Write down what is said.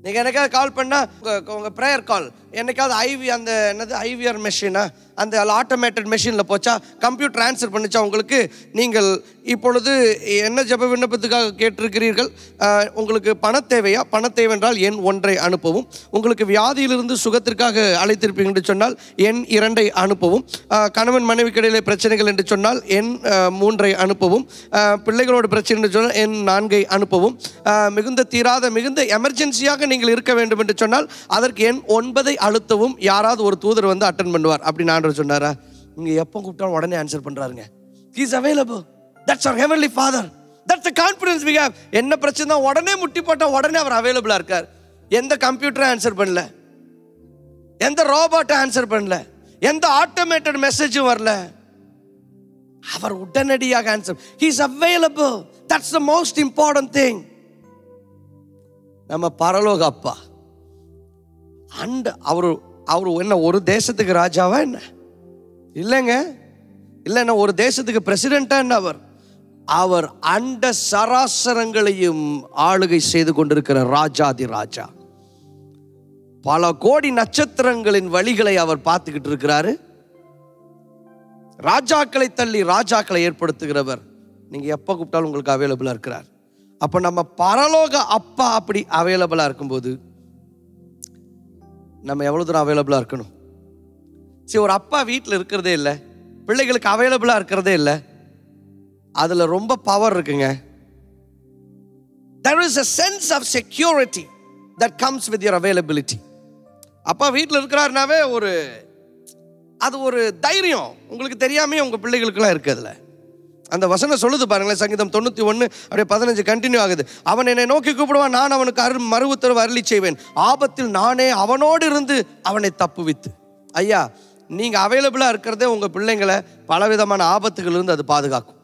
நீங்கள் எனக்காவது கால் பண்ணால் உங்கள் உங்கள் ப்ரேயர் கால் என்னைக்காவது ஐவி அந்த என்னது ஐவிஆர் மெஷினா அந்த ஆட்டோமேட்டட் மெஷினில் போச்சா கம்ப்யூட்டர் ஆன்சர் பண்ணுச்சா உங்களுக்கு நீங்கள் இப்பொழுது என்ன ஜெப விண்ணப்பத்துக்காக கேட்டிருக்கிறீர்கள் ஆஹ், உங்களுக்கு பண தேவையா பண தேவை என்றால் எண் ஒன்றை அனுப்பவும் உங்களுக்கு வியாதியிலிருந்து சுகத்திற்காக அழைத்திருப்பீங்க என்று சொன்னால் எண் இரண்டை அனுப்பவும் ஆஹ், கணவன் மனைவிக்கு இடையிலே பிரச்சனைகள் என்று சொன்னால் எண் ஆஹ், மூன்றை அனுப்பவும் ஆஹ், பிள்ளைகளோட பிரச்சனை என்று சொன்னால் எண் நான்கை அனுப்பவும் ஆஹ், மிகுந்த தீராத மிகுந்த எமர்ஜென்சியாக நீங்கள் இருக்க வேண்டும் என்று சொன்னால் அதற்கு எண் ஒன்பதை அழுத்தவும் யாராவது ஒரு தூதர் வந்து அட்டன் பண்ணுவார் அப்படி நான் சொன்னாரா நீங்கள் எப்போ கூப்பிட்டாலும் உடனே ஆன்சர் பண்ணுறாருங்க இஸ் அவைலபிள் தட்ஸ் அவர் heavenly father that's the confidence we have என்ன பிரச்சனை தான் உடனே முட்டி போட்டால் உடனே அவர் அவைலபிளாக இருக்கார் எந்த கம்ப்யூட்டரும் ஆன்சர் பண்ணல எந்த ரோபோட்டும் ஆன்சர் பண்ணல எந்த ஆட்டோமேட்டட் மெசேஜும் வரல அவர் உடனடியாக answer he's available that's the most important thing நம்ம பரலோக அப்பா அண்ட் அவர் அவர் என்ன ஒரு தேசத்துக்கு ராஜாவா என்ன இல்லைங்க இல்லை என்ன ஒரு தேசத்துக்கு பிரசிடென்டா என்ன அவர் அவர் அண்ட சராசரங்களையும் ஆளுகை செய்து கொண்டிருக்கிற ராஜாதி ராஜா பல கோடி நட்சத்திரங்களின் வழிகளை அவர் பார்த்துக்கிட்டு இருக்கிறாரு ராஜாக்களை தள்ளி ராஜாக்களை ஏற்படுத்துகிறவர் நீங்க எப்போ கூப்பிட்டாலும் உங்களுக்கு அவைலபிளா இருக்கிறார் அப்ப நம்ம பரலோக அப்பா அப்படி அவைலபிளா இருக்கும்போது நம்ம எவ்வளவு தூரம் அவைலபிளா இருக்கணும் சரி ஒரு அப்பா வீட்டில் இருக்கிறதே இல்லை பிள்ளைகளுக்கு அவைலபிளா இருக்கிறதே இல்லை அதுல ரொம்ப பவர் இருக்குங்க there is a sense of security that comes with your availability அப்பா வீட்டில் இருக்கிறாருனாவே ஒரு அது ஒரு தைரியம் உங்களுக்கு தெரியாமே உங்க பிள்ளைகளுக்கெல்லாம் இருக்கு அதுல அந்த வசனம் சொல்லுது பாருங்களேன் சங்கீதம் தொண்ணூத்தி ஒன்று அப்படியே பதினஞ்சு கண்டினியூ ஆகுது அவன் என்னை நோக்கி கூப்பிடுவான் நான் அவனுக்கு அரு மறு உத்தரவு அருளி செய்வேன் ஆபத்தில் நானே அவனோடு இருந்து அவனை தப்புவித்து ஐயா நீங்க அவைலபிளா இருக்கிறதே உங்க பிள்ளைங்களை பலவிதமான ஆபத்துகள் இருந்து அது பாதுகாக்கும்